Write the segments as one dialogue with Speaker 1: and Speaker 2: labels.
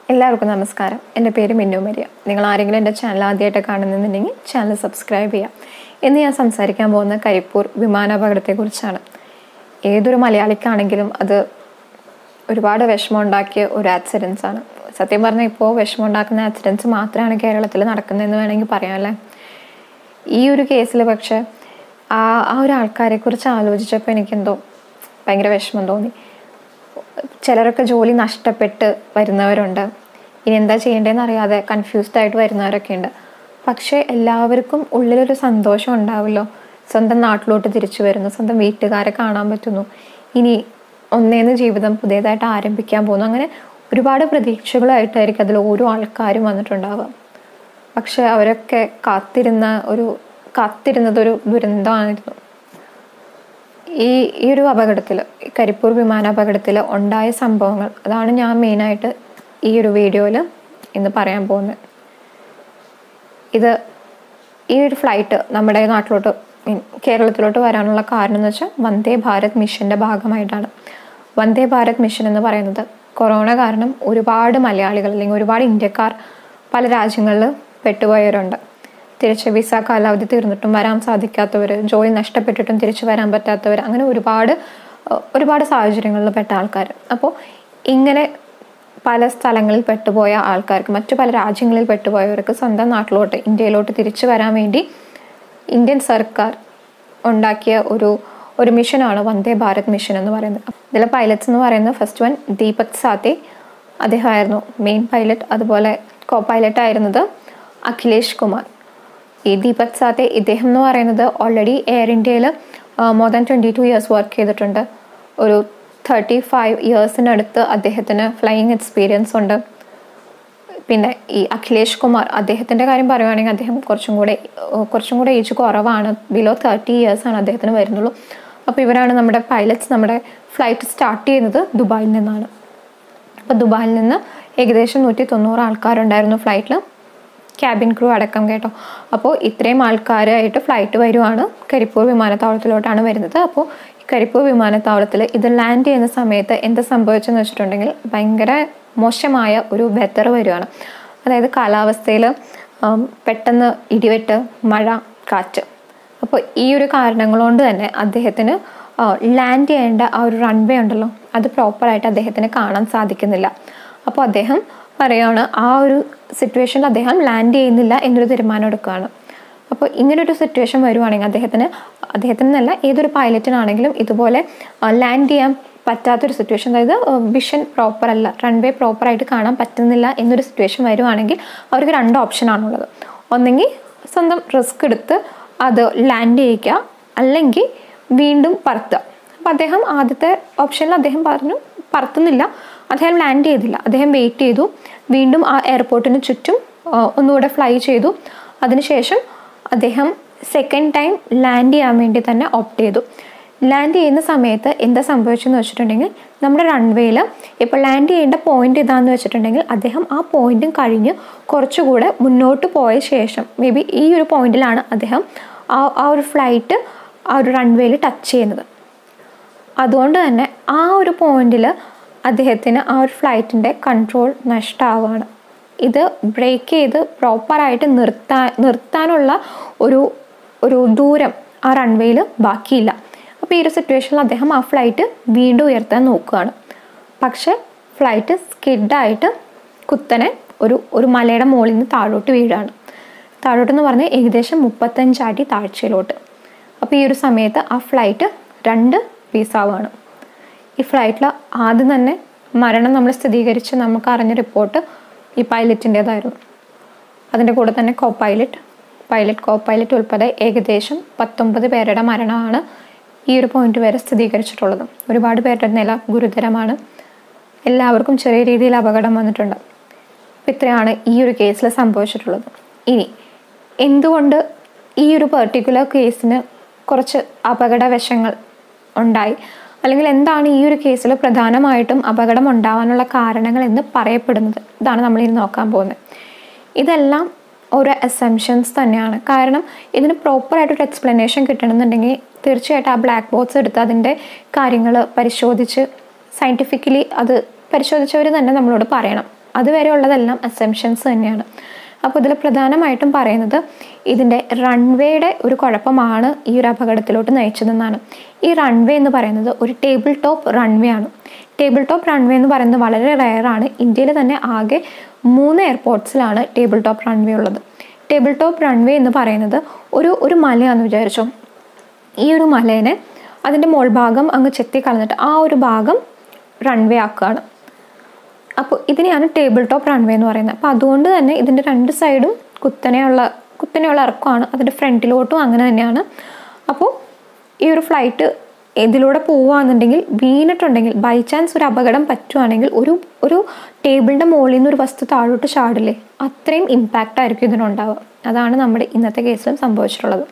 Speaker 1: എല്ലാവർക്കും നമസ്കാരം എൻ്റെ പേര് മിന്നു മരിയ നിങ്ങൾ ആരെങ്കിലും എൻ്റെ ചാനൽ ആദ്യമായിട്ട് കാണുന്നുണ്ടെങ്കിൽ ചാനൽ സബ്സ്ക്രൈബ് ചെയ്യാം ഇന്ന് ഞാൻ സംസാരിക്കാൻ പോകുന്ന കരിപ്പൂർ വിമാനാപകടത്തെക്കുറിച്ചാണ് ഏതൊരു മലയാളിക്കാണെങ്കിലും അത് ഒരുപാട് വിഷമം ഉണ്ടാക്കിയ ഒരു ആക്സിഡൻസ് ആണ് സത്യം പറഞ്ഞാൽ ഇപ്പോൾ വിഷമം ഉണ്ടാക്കുന്ന ആക്സിഡൻസ് മാത്രമാണ് കേരളത്തിൽ നടക്കുന്നതെന്ന് വേണമെങ്കിൽ പറയാമല്ലേ ഈ ഒരു കേസിൽ പക്ഷെ ആ ആ ഒരു ആൾക്കാരെ കുറിച്ച് ആലോചിച്ചപ്പോൾ എനിക്കെന്തോ ഭയങ്കര വിഷമം തോന്നി ചിലരൊക്കെ ജോലി നഷ്ടപ്പെട്ട് വരുന്നവരുണ്ട് ഇനി എന്താ ചെയ്യേണ്ടതെന്ന് അറിയാതെ കൺഫ്യൂസ്ഡ് ആയിട്ട് വരുന്നവരൊക്കെ ഉണ്ട് പക്ഷേ എല്ലാവർക്കും ഉള്ളിലൊരു സന്തോഷം ഉണ്ടാവുമല്ലോ സ്വന്തം നാട്ടിലോട്ട് തിരിച്ചു വരുന്നു സ്വന്തം വീട്ടുകാരെ കാണാൻ പറ്റുന്നു ഇനി ഒന്നേന്ന് ജീവിതം പുതിയതായിട്ട് ആരംഭിക്കാൻ പോകുന്നു അങ്ങനെ ഒരുപാട് പ്രതീക്ഷകളായിട്ടായിരിക്കും അതിൽ ഓരോ ആൾക്കാരും വന്നിട്ടുണ്ടാവുക പക്ഷെ അവരൊക്കെ കാത്തിരുന്ന ഒരു കാത്തിരുന്നത് ഒരു ദുരന്തമായിരുന്നു ഈ ഈ ഒരു അപകടത്തിൽ കരിപ്പൂർ വിമാനാപകടത്തിൽ ഉണ്ടായ സംഭവങ്ങൾ അതാണ് ഞാൻ മെയിനായിട്ട് ഈ ഒരു വീഡിയോയിൽ ഇന്ന് പറയാൻ പോകുന്നത് ഇത് ഈ ഒരു ഫ്ലൈറ്റ് നമ്മുടെ നാട്ടിലോട്ട് മീൻ കേരളത്തിലോട്ട് വരാനുള്ള കാരണം എന്ന് വെച്ചാൽ വന്ദേ ഭാരത് മിഷൻ്റെ ഭാഗമായിട്ടാണ് വന്ദേ ഭാരത് മിഷൻ എന്ന് പറയുന്നത് കൊറോണ കാരണം ഒരുപാട് മലയാളികൾ അല്ലെങ്കിൽ ഒരുപാട് ഇന്ത്യക്കാർ പല രാജ്യങ്ങളിൽ പെട്ടുപോയവരുണ്ട് തിരിച്ച് വിസ കാലാവധി തീർന്നിട്ടും വരാൻ സാധിക്കാത്തവർ ജോലി നഷ്ടപ്പെട്ടിട്ടും തിരിച്ചു വരാൻ പറ്റാത്തവർ അങ്ങനെ ഒരുപാട് ഏഹ്, ഒരുപാട് സാഹചര്യങ്ങളിൽ പെട്ട ആൾക്കാർ അപ്പോൾ ഇങ്ങനെ പല സ്ഥലങ്ങളിൽ പെട്ടുപോയ ആൾക്കാർക്ക് മറ്റു പല രാജ്യങ്ങളിൽ പെട്ടുപോയവർക്ക് സ്വന്തം നാട്ടിലോട്ട് ഇന്ത്യയിലോട്ട് തിരിച്ചു വരാൻ വേണ്ടി ഇന്ത്യൻ സർക്കാർ ഉണ്ടാക്കിയ ഒരു ഒരു മിഷനാണ് വന്ദേ ഭാരത് മിഷൻ എന്ന് പറയുന്നത് ഇതിലെ പൈലറ്റ്സ് എന്ന് പറയുന്നത് ഫസ്റ്റ് വൺ ദീപക് സാത്തെ അദ്ദേഹമായിരുന്നു മെയിൻ പൈലറ്റ് അതുപോലെ കോ പൈലറ്റ് ആയിരുന്നത് അഖിലേഷ് കുമാർ ഈ ദീപക് സാത്തെ ഇദ്ദേഹം എന്ന് പറയുന്നത് ഓൾറെഡി എയർ ഇന്ത്യയിൽ more than twenty two years work ചെയ്തിട്ടുണ്ട് ഒരു തേർട്ടി ഫൈവ് ഇയേഴ്സിനടുത്ത് അദ്ദേഹത്തിന് ഫ്ലൈയിങ് എക്സ്പീരിയൻസ് ഉണ്ട് പിന്നെ ഈ അഖിലേഷ് കുമാർ അദ്ദേഹത്തിൻ്റെ കാര്യം പറയുവാണെങ്കിൽ അദ്ദേഹം കുറച്ചും കൂടെ ഏഹ് കുറച്ചും കൂടെ ഏജ് കുറവാണ് ബിലോ തേർട്ടി ഇയേഴ്സാണ് അദ്ദേഹത്തിന് വരുന്നുള്ളൂ അപ്പോൾ ഇവരാണ് നമ്മുടെ പൈലറ്റ്സ് നമ്മുടെ ഫ്ലൈറ്റ് സ്റ്റാർട്ട് ചെയ്യുന്നത് ദുബായിൽ നിന്നാണ് അപ്പോൾ ദുബായിൽ നിന്ന് ഏകദേശം നൂറ്റി തൊണ്ണൂറ് ആൾക്കാരുണ്ടായിരുന്നു ഫ്ലൈറ്റിൽ ക്യാബിൻ ക്രൂ അടക്കം കേട്ടോ അപ്പോൾ ഇത്രയും ആൾക്കാരായിട്ട് ഫ്ലൈറ്റ് വരുവാണ് കരിപ്പൂർ വിമാനത്താവളത്തിലോട്ടാണ് വരുന്നത് അപ്പോൾ ഈ കരിപ്പൂർ വിമാനത്താവളത്തിൽ ഇത് ലാൻഡ് ചെയ്യുന്ന സമയത്ത് എന്ത് സംഭവിച്ചെന്ന് വെച്ചിട്ടുണ്ടെങ്കിൽ ഭയങ്കര മോശമായ ഒരു വെതർ വരുവാണ് അതായത് കാലാവസ്ഥയിൽ പെട്ടെന്ന് ഇടിവെട്ട് മഴ കാറ്റ് അപ്പോൾ ഈ ഒരു കാരണങ്ങൾ കൊണ്ട് തന്നെ അദ്ദേഹത്തിന് ലാൻഡ് ചെയ്യേണ്ട ആ ഒരു റൺവേ ഉണ്ടല്ലോ അത് പ്രോപ്പറായിട്ട് അദ്ദേഹത്തിന് കാണാൻ സാധിക്കുന്നില്ല അപ്പോൾ അദ്ദേഹം പറയുകയാണ് ആ ഒരു സിറ്റുവേഷനിൽ അദ്ദേഹം ലാൻഡ് ചെയ്യുന്നില്ല എന്നൊരു തീരുമാനം എടുക്കുകയാണ് അപ്പോൾ ഇങ്ങനൊരു സിറ്റുവേഷൻ വരുവാണെങ്കിൽ അദ്ദേഹത്തിന് അദ്ദേഹത്തിന് എന്നല്ല ഏതൊരു പൈലറ്റിനാണെങ്കിലും ഇതുപോലെ ലാൻഡ് ചെയ്യാൻ പറ്റാത്തൊരു സിറ്റുവേഷൻ അതായത് വിഷൻ പ്രോപ്പർ അല്ല റൺവേ പ്രോപ്പറായിട്ട് കാണാൻ പറ്റുന്നില്ല എന്നൊരു സിറ്റുവേഷൻ വരുവാണെങ്കിൽ അവർക്ക് രണ്ട് ഓപ്ഷനാണുള്ളത് ഒന്നെങ്കിൽ സ്വന്തം റിസ്ക് എടുത്ത് അത് ലാൻഡ് ചെയ്യിക്കുക അല്ലെങ്കിൽ വീണ്ടും പറത്തുക അപ്പം അദ്ദേഹം ആദ്യത്തെ ഓപ്ഷനിൽ അദ്ദേഹം പറഞ്ഞു പറത്തുന്നില്ല അദ്ദേഹം ലാൻഡ് ചെയ്തില്ല അദ്ദേഹം വെയിറ്റ് ചെയ്തു വീണ്ടും ആ എയർപോർട്ടിന് ചുറ്റും ആ, ഒന്നുകൂടെ ഫ്ലൈ ചെയ്തു അതിനുശേഷം അദ്ദേഹം സെക്കൻഡ് ടൈം ലാൻഡ് ചെയ്യാൻ വേണ്ടി തന്നെ ഓപ്റ്റ് ചെയ്തു ലാൻഡ് ചെയ്യുന്ന സമയത്ത് എന്താ സംഭവിച്ചെന്ന് വെച്ചിട്ടുണ്ടെങ്കിൽ നമ്മുടെ റൺവേയിൽ ഇപ്പോൾ ലാൻഡ് ചെയ്യേണ്ട പോയിന്റ് ഇതാന്ന് വെച്ചിട്ടുണ്ടെങ്കിൽ അദ്ദേഹം ആ പോയിന്റും കഴിഞ്ഞ് കുറച്ചുകൂടെ മുന്നോട്ട് പോയ ശേഷം മേ ബി ഈ ഒരു പോയിന്റിലാണ് അദ്ദേഹം ആ ആ ഒരു ഫ്ലൈറ്റ് ആ ഒരു റൺവേയിൽ ടച്ച് ചെയ്യുന്നത് അതുകൊണ്ട് തന്നെ ആ ഒരു പോയിന്റിൽ അദ്ദേഹത്തിന് ആ ഒരു ഫ്ലൈറ്റിൻ്റെ കൺട്രോൾ നഷ്ടമാവുകയാണ് ഇത് ബ്രേക്ക് ചെയ്ത് പ്രോപ്പറായിട്ട് നിർത്താൻ നിർത്താനുള്ള ഒരു ഒരു ദൂരം ആ റൺവേയിൽ ബാക്കിയില്ല അപ്പോൾ ഈ ഒരു സിറ്റുവേഷനിൽ അദ്ദേഹം ആ ഫ്ലൈറ്റ് വീണ്ടും ഉയർത്താൻ നോക്കുകയാണ് പക്ഷെ ഫ്ലൈറ്റ് സ്കിഡായിട്ട് കുത്തനെ ഒരു ഒരു മലയുടെ മുകളിൽ നിന്ന് താഴോട്ട് വീഴാണ് താഴോട്ട് എന്ന് പറഞ്ഞാൽ ഏകദേശം മുപ്പത്തഞ്ചടി താഴ്ചയിലോട്ട് അപ്പോൾ ഈ ഒരു സമയത്ത് ആ ഫ്ലൈറ്റ് രണ്ട് പീസാവുകയാണ് ഈ ഫ്ലൈറ്റിൽ ആദ്യം തന്നെ മരണം നമ്മൾ സ്ഥിരീകരിച്ച് നമുക്ക് അറിഞ്ഞ റിപ്പോർട്ട് ഈ പൈലറ്റിൻ്റേതായിരുന്നു അതിൻ്റെ കൂടെ തന്നെ co pilot pilot co pilot ഉൾപ്പെടെ ഏകദേശം പത്തൊമ്പത് പേരുടെ മരണമാണ് ഈ ഒരു പോയിന്റ് വരെ സ്ഥിരീകരിച്ചിട്ടുള്ളത് ഒരുപാട് പേരുടെ നില ഗുരുതരമാണ് എല്ലാവർക്കും ചെറിയ രീതിയിൽ അപകടം വന്നിട്ടുണ്ട് അപ്പം ഇത്രയാണ് ഈ ഒരു കേസിൽ സംഭവിച്ചിട്ടുള്ളത് ഇനി എന്തുകൊണ്ട് ഈ ഒരു പെർട്ടിക്കുലർ കേസിന് കുറച്ച് അപകടവശങ്ങൾ ഉണ്ടായി അല്ലെങ്കിൽ എന്താണ് ഈ ഒരു കേസിൽ പ്രധാനമായിട്ടും അപകടം ഉണ്ടാവാനുള്ള കാരണങ്ങൾ എന്ന് പറയപ്പെടുന്നത് ഇതാണ് നമ്മൾ ഇനി നോക്കാൻ പോകുന്നത് ഇതെല്ലാം ഓരോ അസംഷൻസ് തന്നെയാണ് കാരണം ഇതിന് പ്രോപ്പറായിട്ടൊരു എക്സ്പ്ലനേഷൻ കിട്ടണമെന്നുണ്ടെങ്കിൽ തീർച്ചയായിട്ടും ആ ബ്ലാക്ക് ബോക്സ് എടുത്ത് അതിൻ്റെ കാര്യങ്ങൾ പരിശോധിച്ച് സയൻറ്റിഫിക്കലി അത് പരിശോധിച്ചവർ തന്നെ നമ്മളോട് പറയണം അതുവരെ ഉള്ളതെല്ലാം അസംഷൻസ് തന്നെയാണ് അപ്പോൾ ഇതിൽ പ്രധാനമായിട്ടും പറയുന്നത് ഇതിൻ്റെ റൺവേയുടെ ഒരു കുഴപ്പമാണ് ഈ ഒരു അപകടത്തിലോട്ട് നയിച്ചതെന്നാണ് ഈ റൺവേ എന്ന് പറയുന്നത് ഒരു ടേബിൾ ടോപ്പ് റൺവേ ആണ് ടേബിൾ ടോപ്പ് റൺവേ എന്ന് പറയുന്നത് വളരെ റയറാണ് ഇന്ത്യയിൽ തന്നെ ആകെ മൂന്ന് എയർപോർട്ട്സിലാണ് ടേബിൾ ടോപ്പ് റൺവേ ഉള്ളത് ടേബിൾ ടോപ്പ് റൺവേ എന്ന് പറയുന്നത് ഒരു ഒരു മലയാണെന്ന് വിചാരിച്ചോ ഈ ഒരു മലേനെ അതിൻ്റെ മോൾ ഭാഗം അങ്ങ് ചെത്തി കളഞ്ഞിട്ട് ആ ഒരു ഭാഗം റൺവേ ആക്കുകയാണ് അപ്പോൾ ഇതിനെയാണ് ടേബിൾ ടോപ്പ് റൺവേ എന്ന് പറയുന്നത് അപ്പോൾ അതുകൊണ്ട് തന്നെ ഇതിൻ്റെ രണ്ട് സൈഡും കുത്തനെയുള്ള കുത്തനെയുള്ള ഇറക്കമാണ് അതിൻ്റെ ഫ്രണ്ടിലോട്ടും അങ്ങനെ തന്നെയാണ് അപ്പോൾ ഈ ഒരു ഫ്ലൈറ്റ് ഇതിലൂടെ പോവുകയാണെന്നുണ്ടെങ്കിൽ വീണിട്ടുണ്ടെങ്കിൽ ബൈ ചാൻസ് ഒരു അപകടം പറ്റുവാണെങ്കിൽ ഒരു ഒരു ടേബിളിൻ്റെ മുകളിൽ നിന്ന് ഒരു വസ്തു താഴോട്ട് ചാടില്ലേ അത്രയും ഇമ്പാക്റ്റ് ആയിരിക്കും ഇതിനുണ്ടാവുക അതാണ് നമ്മുടെ ഇന്നത്തെ കേസിലും സംഭവിച്ചിട്ടുള്ളത്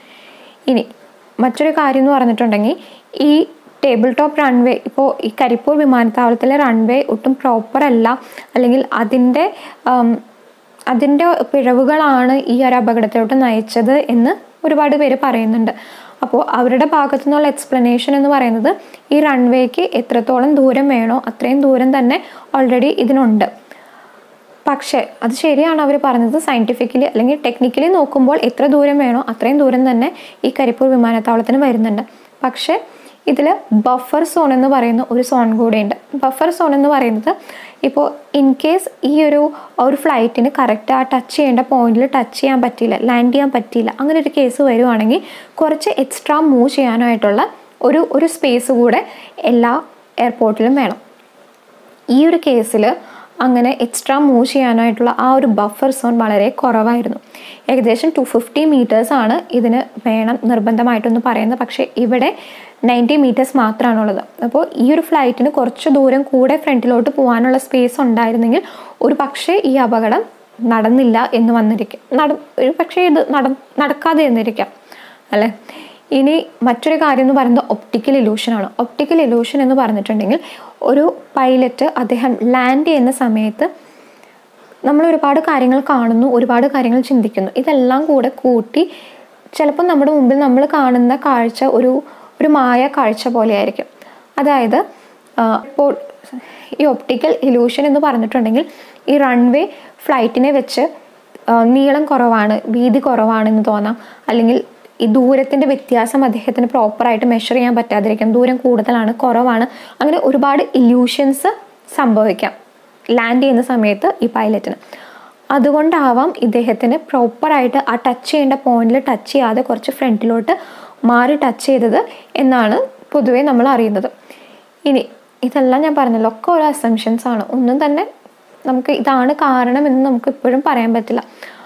Speaker 1: ഇനി മറ്റൊരു കാര്യം എന്ന് പറഞ്ഞിട്ടുണ്ടെങ്കിൽ ഈ ടേബിൾ ടോപ്പ് റൺവേ ഇപ്പോൾ ഈ കരിപ്പൂർ വിമാനത്താവളത്തിലെ റൺവേ ഒട്ടും പ്രോപ്പർ അല്ല അല്ലെങ്കിൽ അതിൻ്റെ അതിൻ്റെ പിഴവുകളാണ് ഈ ഒരു അപകടത്തിലോട്ട് നയിച്ചത് എന്ന് ഒരുപാട് പേര് പറയുന്നുണ്ട് അപ്പോൾ അവരുടെ ഭാഗത്തു നിന്നുള്ള എക്സ്പ്ലനേഷൻ എന്ന് പറയുന്നത് ഈ റൺവേക്ക് എത്രത്തോളം ദൂരം വേണോ അത്രയും ദൂരം തന്നെ ഓൾറെഡി ഇതിനുണ്ട് പക്ഷേ അത് ശരിയാണ് അവർ പറഞ്ഞത് സയൻറ്റിഫിക്കലി അല്ലെങ്കിൽ ടെക്നിക്കലി നോക്കുമ്പോൾ എത്ര ദൂരം വേണോ അത്രയും ദൂരം തന്നെ ഈ കരിപ്പൂർ വിമാനത്താവളത്തിന് വരുന്നുണ്ട് പക്ഷേ ഇതിൽ ബഫർ സോൺ എന്ന് പറയുന്ന ഒരു സോൺ കൂടെയുണ്ട് ബഫർ സോൺ എന്ന് പറയുന്നത് ഇപ്പോൾ ഇൻ കേസ് ഈ ഒരു ഒരു ഫ്ലൈറ്റിന് കറക്റ്റ് ആ ടച്ച് ചെയ്യേണ്ട പോയിന്റിൽ ടച്ച് ചെയ്യാൻ പറ്റിയില്ല ലാൻഡ് ചെയ്യാൻ പറ്റിയില്ല അങ്ങനെ ഒരു കേസ് വരുവാണെങ്കിൽ കുറച്ച് എക്സ്ട്രാ മൂവ് ചെയ്യാനായിട്ടുള്ള ഒരു ഒരു സ്പേസ് കൂടെ എല്ലാ എയർപോർട്ടിലും വേണം ഈ ഒരു കേസിൽ അങ്ങനെ എക്സ്ട്രാ മൂവ് ചെയ്യാനായിട്ടുള്ള ആ ഒരു ബഫർ സോൺ വളരെ കുറവായിരുന്നു ഏകദേശം ടു ഫിഫ്റ്റി മീറ്റേഴ്സാണ് ഇതിന് വേണം നിർബന്ധമായിട്ടൊന്ന് പറയുന്നത് പക്ഷേ ഇവിടെ നയൻറ്റി മീറ്റേഴ്സ് മാത്രമാണുള്ളത് അപ്പോൾ ഈ ഒരു ഫ്ലൈറ്റിന് കുറച്ച് ദൂരം കൂടെ ഫ്രണ്ടിലോട്ട് പോകാനുള്ള സ്പേസ് ഉണ്ടായിരുന്നെങ്കിൽ ഒരു പക്ഷേ ഈ അപകടം നടന്നില്ല എന്ന് വന്നിരിക്കും നട ഒരു പക്ഷേ ഇത് നട നടക്കാതെ എന്നിരിക്കാം അല്ലേ ഇനി മറ്റൊരു കാര്യം എന്ന് പറയുന്നത് ഒപ്റ്റിക്കൽ ഇലൂഷനാണ് ഒപ്റ്റിക്കൽ ഇലൂഷൻ എന്ന് പറഞ്ഞിട്ടുണ്ടെങ്കിൽ ഒരു പൈലറ്റ് അദ്ദേഹം ലാൻഡ് ചെയ്യുന്ന സമയത്ത് നമ്മൾ ഒരുപാട് കാര്യങ്ങൾ കാണുന്നു ഒരുപാട് കാര്യങ്ങൾ ചിന്തിക്കുന്നു ഇതെല്ലാം കൂടെ കൂട്ടി ചിലപ്പോൾ നമ്മുടെ മുമ്പിൽ നമ്മൾ കാണുന്ന കാഴ്ച ഒരു ഒരു മായ കാഴ്ച പോലെയായിരിക്കും അതായത് ഇപ്പോൾ ഈ ഒപ്റ്റിക്കൽ ഇലൂഷൻ എന്ന് പറഞ്ഞിട്ടുണ്ടെങ്കിൽ ഈ റൺവേ ഫ്ലൈറ്റിനെ വെച്ച് നീളം കുറവാണ് വീതി കുറവാണെന്ന് തോന്നാം അല്ലെങ്കിൽ ഈ ദൂരത്തിൻ്റെ വ്യത്യാസം അദ്ദേഹത്തിന് പ്രോപ്പറായിട്ട് മെഷർ ചെയ്യാൻ പറ്റാതിരിക്കാം ദൂരം കൂടുതലാണ് കുറവാണ് അങ്ങനെ ഒരുപാട് ഇല്യൂഷൻസ് സംഭവിക്കാം ലാൻഡ് ചെയ്യുന്ന സമയത്ത് ഈ പൈലറ്റിന് അതുകൊണ്ടാവാം ഇദ്ദേഹത്തിന് പ്രോപ്പറായിട്ട് ആ ടച്ച് ചെയ്യേണ്ട പോയിന്റിൽ ടച്ച് ചെയ്യാതെ കുറച്ച് ഫ്രണ്ടിലോട്ട് മാറി ടച്ച് ചെയ്തത് എന്നാണ് പൊതുവേ നമ്മൾ അറിയുന്നത് ഇനി ഇതെല്ലാം ഞാൻ പറഞ്ഞല്ലോ ഒക്കെ ഓരോ അസംഷൻസ് ആണ് ഒന്നും തന്നെ നമുക്ക് ഇതാണ് കാരണം എന്ന് നമുക്ക് ഇപ്പോഴും പറയാൻ പറ്റില്ല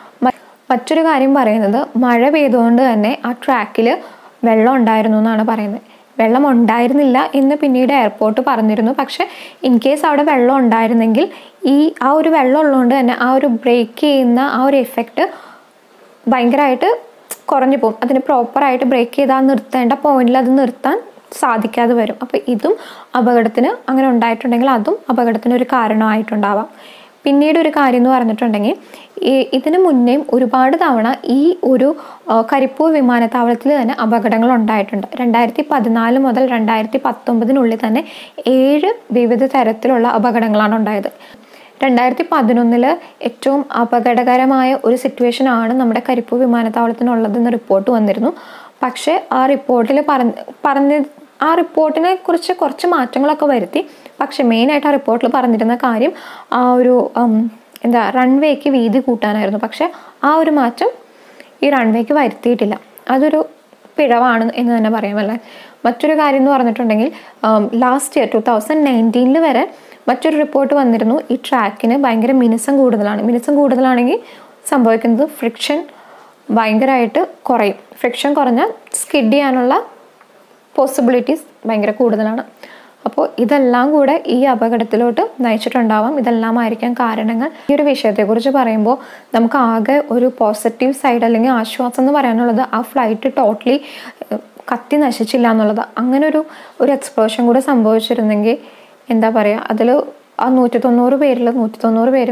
Speaker 1: മറ്റൊരു കാര്യം പറയുന്നത് മഴ പെയ്തുകൊണ്ട് തന്നെ ആ ട്രാക്കിൽ വെള്ളം ഉണ്ടായിരുന്നു എന്നാണ് പറയുന്നത് വെള്ളം ഉണ്ടായിരുന്നില്ല എന്ന് പിന്നീട് എയർപോർട്ട് പറഞ്ഞിരുന്നു പക്ഷെ ഇൻ കേസ് അവിടെ വെള്ളം ഉണ്ടായിരുന്നെങ്കിൽ ഈ ആ ഒരു വെള്ളം ഉള്ളതുകൊണ്ട് തന്നെ ആ ഒരു ബ്രേക്ക് ചെയ്യുന്ന ആ ഒരു എഫക്റ്റ് ഭയങ്കരമായിട്ട് കുറഞ്ഞു പോകും അതിന് പ്രോപ്പറായിട്ട് ബ്രേക്ക് ചെയ്താൽ നിർത്തേണ്ട പോയിന്റിൽ അത് നിർത്താൻ സാധിക്കാതെ വരും അപ്പോൾ ഇതും അപകടത്തിന് അങ്ങനെ ഉണ്ടായിട്ടുണ്ടെങ്കിൽ അതും അപകടത്തിന് ഒരു കാരണമായിട്ടുണ്ടാവാം പിന്നീട് ഒരു കാര്യം എന്ന് പറഞ്ഞിട്ടുണ്ടെങ്കിൽ ഈ ഇതിന് മുന്നേയും ഒരുപാട് തവണ ഈ ഒരു കരിപ്പൂർ വിമാനത്താവളത്തിൽ തന്നെ അപകടങ്ങൾ ഉണ്ടായിട്ടുണ്ട് രണ്ടായിരത്തി പതിനാല് മുതൽ രണ്ടായിരത്തി പത്തൊമ്പതിനുള്ളിൽ തന്നെ ഏഴ് വിവിധ തരത്തിലുള്ള അപകടങ്ങളാണ് ഉണ്ടായത് രണ്ടായിരത്തി പതിനൊന്നില് ഏറ്റവും അപകടകരമായ ഒരു സിറ്റുവേഷൻ ആണ് നമ്മുടെ കരിപ്പൂർ വിമാനത്താവളത്തിനുള്ളതെന്ന് റിപ്പോർട്ട് വന്നിരുന്നു പക്ഷേ ആ റിപ്പോർട്ടിൽ പറഞ്ഞ പറഞ്ഞ ആ റിപ്പോർട്ടിനെ കുറിച്ച് കുറച്ച് മാറ്റങ്ങളൊക്കെ വരുത്തി പക്ഷെ മെയിനായിട്ട് ആ റിപ്പോർട്ടിൽ പറഞ്ഞിരുന്ന കാര്യം ആ ഒരു എന്താ റൺവേക്ക് വീതി കൂട്ടാനായിരുന്നു പക്ഷെ ആ ഒരു മാറ്റം ഈ റൺവേക്ക് വരുത്തിയിട്ടില്ല അതൊരു പിഴവാണ് എന്ന് തന്നെ പറയാമല്ലേ മറ്റൊരു കാര്യം എന്ന് പറഞ്ഞിട്ടുണ്ടെങ്കിൽ ലാസ്റ്റ് ഇയർ ടു തൗസൻഡ് നയൻറ്റീനിൽ വരെ മറ്റൊരു റിപ്പോർട്ട് വന്നിരുന്നു ഈ ട്രാക്കിന് ഭയങ്കര മിനുസം കൂടുതലാണ് മിനുസം കൂടുതലാണെങ്കിൽ സംഭവിക്കുന്നത് ഫ്രിക്ഷൻ ഭയങ്കരമായിട്ട് കുറയും ഫ്രിക്ഷൻ കുറഞ്ഞാൽ സ്കിഡ് ചെയ്യാനുള്ള പോസിബിലിറ്റീസ് ഭയങ്കര കൂടുതലാണ് അപ്പോൾ ഇതെല്ലാം കൂടെ ഈ അപകടത്തിലോട്ട് നയിച്ചിട്ടുണ്ടാവാം ഇതെല്ലാമായിരിക്കാം കാരണങ്ങൾ ഈ ഒരു വിഷയത്തെക്കുറിച്ച് പറയുമ്പോൾ നമുക്ക് ആകെ ഒരു പോസിറ്റീവ് സൈഡ് അല്ലെങ്കിൽ ആശ്വാസം എന്ന് പറയാനുള്ളത് ആ ഫ്ലൈറ്റ് ടോട്ടലി കത്തി നശിച്ചില്ല എന്നുള്ളത് അങ്ങനെ ഒരു ഒരു എക്സ്പ്ലോഷൻ കൂടെ സംഭവിച്ചിരുന്നെങ്കിൽ എന്താ പറയുക അതിൽ ആ നൂറ്റി തൊണ്ണൂറ് പേരിൽ നൂറ്റി തൊണ്ണൂറ് പേരും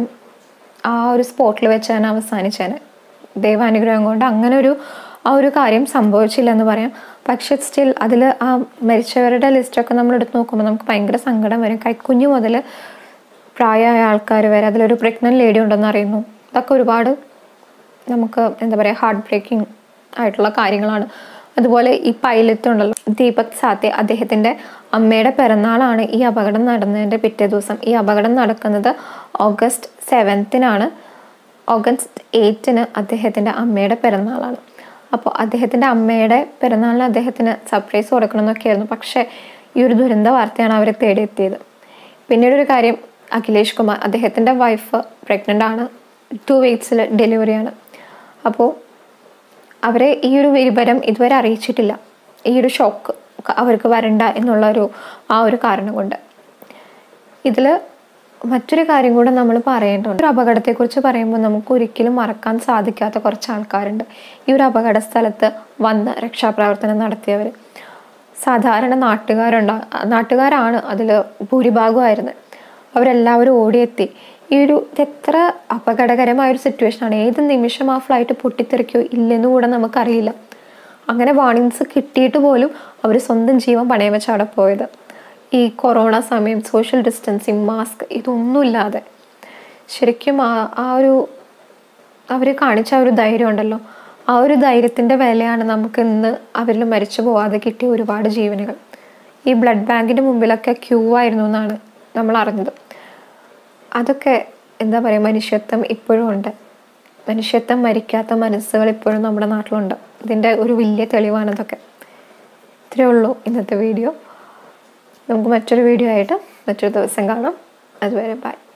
Speaker 1: ആ ഒരു സ്പോട്ടിൽ വെച്ച് തന്നെ അവസാനിച്ചേനെ ദൈവാനുഗ്രഹം കൊണ്ട് അങ്ങനെ ഒരു ആ ഒരു കാര്യം സംഭവിച്ചില്ല എന്ന് പറയാം പക്ഷെ സ്റ്റിൽ അതിൽ ആ മരിച്ചവരുടെ ലിസ്റ്റൊക്കെ നമ്മൾ എടുത്ത് നോക്കുമ്പോൾ നമുക്ക് ഭയങ്കര സങ്കടം വരും കൈക്കുഞ്ഞു മുതൽ പ്രായമായ ആൾക്കാർ വരെ അതിലൊരു പ്രഗ്നൻറ്റ് ലേഡി ഉണ്ടെന്ന് അറിയുന്നു ഇതൊക്കെ ഒരുപാട് നമുക്ക് എന്താ പറയുക ഹാർട്ട് ബ്രേക്കിംഗ് ആയിട്ടുള്ള കാര്യങ്ങളാണ് അതുപോലെ ഈ പൈലറ്റ് ഉണ്ടല്ലോ ദീപക് സാത്തെ അദ്ദേഹത്തിൻ്റെ അമ്മയുടെ പിറന്നാളാണ് ഈ അപകടം നടന്നതിൻ്റെ പിറ്റേ ദിവസം ഈ അപകടം നടക്കുന്നത് ഓഗസ്റ്റ് സെവൻത്തിനാണ് ഓഗസ്റ്റ് എയ്റ്റിന് അദ്ദേഹത്തിൻ്റെ അമ്മയുടെ പിറന്നാളാണ് അപ്പോൾ അദ്ദേഹത്തിൻ്റെ അമ്മയുടെ പിറന്നാളിന് അദ്ദേഹത്തിന് സർപ്രൈസ് കൊടുക്കണമെന്നൊക്കെയായിരുന്നു പക്ഷേ ഈ ഒരു ദുരന്ത വാർത്തയാണ് അവരെ തേടിയെത്തിയത് പിന്നീട് ഒരു കാര്യം അഖിലേഷ് കുമാർ അദ്ദേഹത്തിൻ്റെ വൈഫ് പ്രഗ്നൻ്റ് ആണ് ടു വീക്സിൽ ഡെലിവറിയാണ് അപ്പോൾ അവരെ ഈ ഒരു വിവരം ഇതുവരെ അറിയിച്ചിട്ടില്ല ഈ ഒരു ഷോക്ക് അവർക്ക് വരണ്ട എന്നുള്ള ഒരു ആ ഒരു കാരണം കൊണ്ട് ഇതിൽ മറ്റൊരു കാര്യം കൂടെ നമ്മൾ പറയേണ്ടതുണ്ട് ഒരു അപകടത്തെക്കുറിച്ച് പറയുമ്പോൾ നമുക്ക് ഒരിക്കലും മറക്കാൻ സാധിക്കാത്ത കുറച്ച് ആൾക്കാരുണ്ട് ഈ ഒരു അപകട സ്ഥലത്ത് വന്ന് രക്ഷാപ്രവർത്തനം നടത്തിയവർ സാധാരണ നാട്ടുകാരുണ്ടാ നാട്ടുകാരാണ് അതിൽ ഭൂരിഭാഗമായിരുന്നത് അവരെല്ലാവരും ഓടിയെത്തി ഈ ഒരു ഇതെത്ര അപകടകരമായ ഒരു സിറ്റുവേഷനാണ് ഏത് നിമിഷം ആ ഫ്ലൈറ്റ് പൊട്ടിത്തെറിക്കോ ഇല്ലെന്ന് കൂടെ നമുക്കറിയില്ല അങ്ങനെ വാണിങ്സ് കിട്ടിയിട്ട് പോലും അവർ സ്വന്തം ജീവൻ പണയം വെച്ച് അവിടെ പോയത് ഈ കൊറോണ സമയം സോഷ്യൽ ഡിസ്റ്റൻസിങ് മാസ്ക് ഇതൊന്നുമില്ലാതെ ശരിക്കും ആ ആ ഒരു അവർ കാണിച്ച ആ ഒരു ധൈര്യം ഉണ്ടല്ലോ ആ ഒരു ധൈര്യത്തിൻ്റെ വിലയാണ് നമുക്ക് ഇന്ന് അവരിൽ മരിച്ചു പോവാതെ കിട്ടിയ ഒരുപാട് ജീവനുകൾ ഈ ബ്ലഡ് ബാങ്കിൻ്റെ മുമ്പിലൊക്കെ ക്യൂ ആയിരുന്നു എന്നാണ് നമ്മൾ അറിഞ്ഞത് അതൊക്കെ എന്താ പറയുക മനുഷ്യത്വം ഇപ്പോഴും ഉണ്ട് മനുഷ്യത്വം മരിക്കാത്ത മനസ്സുകൾ ഇപ്പോഴും നമ്മുടെ നാട്ടിലുണ്ട് ഇതിൻ്റെ ഒരു വലിയ തെളിവാണ് ഇതൊക്കെ ഇത്രയേ ഉള്ളൂ ഇന്നത്തെ വീഡിയോ നമുക്ക് മറ്റൊരു വീഡിയോ ആയിട്ട് മറ്റൊരു ദിവസം കാണാം അതുവരെ ബൈ